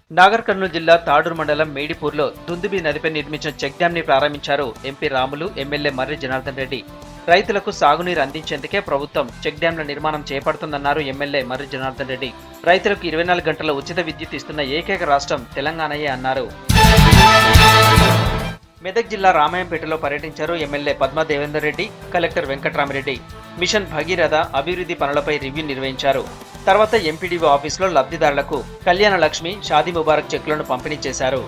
నాగర్ కర్నూలు జిల్లా తాడూరు మండలం మేడిపూర్లో దుందుబి నదిపై నిర్మించిన చెక్ డ్యాం ని ప్రారంభించారు ఎంపీ రాములు ఎమ్మెల్యే మర్రి జనార్దన్ రెడ్డి రైతులకు సాగునీరు అందించేందుకే ప్రభుత్వం చెక్ డ్యాంల నిర్మాణం చేపడుతుందన్నారు ఎమ్మెల్యే మర్రి జనార్దన్ రెడ్డి రైతులకు ఇరవై నాలుగు గంటల ఉచిత విద్యుత్ ఇస్తున్న ఏకైక రాష్ట్రం తెలంగాణయే అన్నారు మెదక్ జిల్లా రామాయంపేటలో పర్యటించారు MLA Padma Devender Reddy collector Venkatrama Reddy mission Bhagiratha అభివృద్ధి పనులపై రివ్యూ నిర్వహించారు తర్వాత ఎంపీడీఓ ఆఫీసులో లబ్ధిదారులకు కళ్యాణ లక్ష్మి షాదీ ముబారక్ చెక్కులను పంపిణీ చేశారు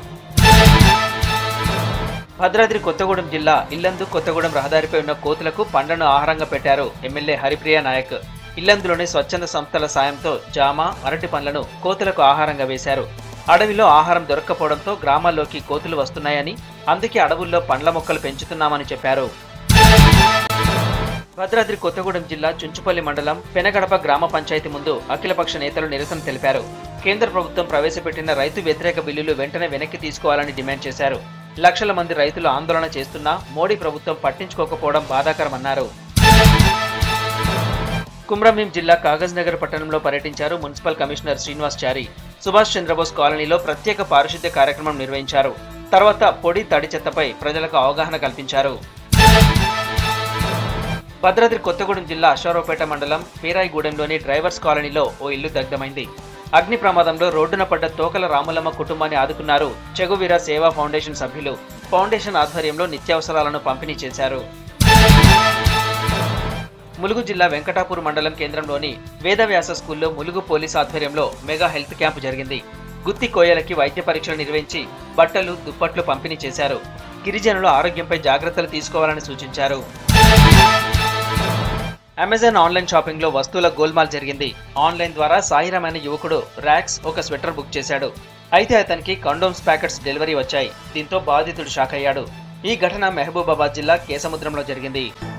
భద్రాద్రి కొత్తగూడెం జిల్లా ఇల్లందు కొత్తగూడెం రహదారిపై ఉన్న కోతులకు పండ్లను ఆహారంగా పెట్టారు ఎమ్మెల్యే హరిప్రియ నాయక్ ఇల్లందులోని స్వచ్ఛంద సంస్థల సాయంతో జామ అరటి పండ్లను కోతులకు ఆహారంగా వేశారు అడవిలో ఆహారం దొరక్కపోవడంతో గ్రామాల్లోకి కోతులు వస్తున్నాయని అందుకే అడవుల్లో పండ్ల మొక్కలు పెంచుతున్నామని చెప్పారు భద్రాద్రి కొత్తగూడెం జిల్లా చుంచుపల్లి మండలం పెనగడప గ్రామ పంచాయతీ ముందు అఖిలపక్ష నేతలు నిరసన తెలిపారు కేంద్ర ప్రభుత్వం ప్రవేశపెట్టిన రైతు వ్యతిరేక బిల్లులు వెంటనే వెనక్కి తీసుకోవాలని డిమాండ్ చేశారు లక్షల మంది రైతులు ఆందోళన చేస్తున్నా మోడీ ప్రభుత్వం పట్టించుకోకపోవడం బాధాకరమన్నారు కుమ్రంభీం జిల్లా కాగజ్ నగర్ పట్టణంలో పర్యటించారు మున్సిపల్ కమిషనర్ శ్రీనివాస్ చారి సుభాష్ చంద్రబోస్ కాలనీలో ప్రత్యేక పారిశుద్ధ్య కార్యక్రమం నిర్వహించారు తర్వాత పొడి తడి చెత్తపై ప్రజలకు అవగాహన కల్పించారు భద్రాద్రి కొత్తగూడెం జిల్లా అశ్వారావుపేట మండలం పీరాయిగూడెంలోని డ్రైవర్స్ కాలనీలో ఓ ఇల్లు దగ్ధమైంది అగ్ని ప్రమాదంలో రోడ్డున పడ్డ తోకల రాములమ్మ కుటుంబాన్ని ఆదుకున్నారు చెగువీర సేవా ఫౌండేషన్ సభ్యులు ఫౌండేషన్ ఆధ్వర్యంలో నిత్యావసరాలను పంపిణీ చేశారు ములుగు జిల్లా వెంకటాపూర్ మండలం కేంద్రంలోని వేదవ్యాస స్కూల్లో ములుగు పోలీస్ ఆధ్వర్యంలో మెగా హెల్త్ క్యాంపు జరిగింది గుత్తి కోయలకి వైద్య పరీక్షలు నిర్వహించి బట్టలు దుప్పట్లు పంపిణీ చేశారు గిరిజనుల ఆరోగ్యంపై జాగ్రత్తలు తీసుకోవాలని సూచించారు అమెజాన్ ఆన్లైన్ షాపింగ్ లో వస్తువుల గోల్మాల్ జరిగింది ఆన్లైన్ ద్వారా సాయిరామ్ అనే యువకుడు ర్యాక్స్ ఒక స్వెటర్ బుక్ చేశాడు అయితే అతనికి కండోమ్స్ ప్యాకెట్స్ డెలివరీ వచ్చాయి దీంతో బాధితుడు షాక్ అయ్యాడు ఈ ఘటన మహబూబాబాద్ జిల్లా కేసముద్రంలో జరిగింది